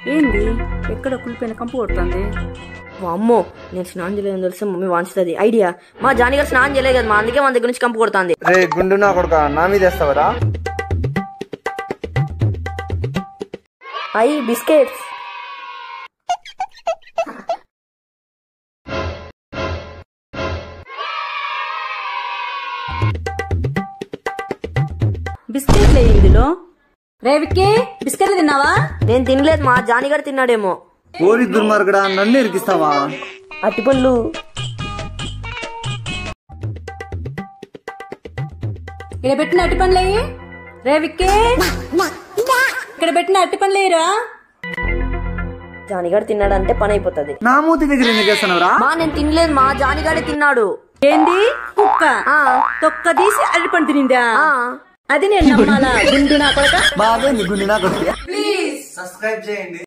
ఏంది ఎక్కడ కులిపోయిన కంపు కొడుతుంది అమ్మో నేను స్నానం చేయలేదని తెలిస్తే మమ్మీ వాంచుతుంది ఐడియా మా జానీ గారు స్నానం చేయలేదు కదా మా అందుకే మన దగ్గర నుంచి కంపు కొడుతుంది రే గుండు నా కొడుక నా మీద వేస్తావరా అయ్యి బిస్కెట్స్ బిస్కెట్లు వేయి ఇందులో రే విక్కీ బిస్కెట్లు తిన్నావా నేను తినలేదు మా జానీ గారు తిన్నాడేమో ఓరి దుర్మార్గడా నన్ను ఇరికిస్తావా అట్టిపళ్ళు ఇక్కడ పెట్టిన అట్టి పండ్లు వేయి రే విక్కీ ఇక్కడ పెట్టిన అట్టి పండ్లు వేయరా జానీ గారు తిన్నాడంటే పని అయిపోతుంది నా మూతి దగ్గర ఎందుకు వేస్తున్నావురా మా నేను తినలేదు మా జానీ గారే తిన్నాడు ఏంది కుక్క ఆ. తొక్క తీసి అరటి పండు తినిందా ఆ. అది నేను నమ్మాలా గుండు నా కొడక బాగా నీ గుండు నా కొడుకు సబ్స్క్రైబ్ చేయండి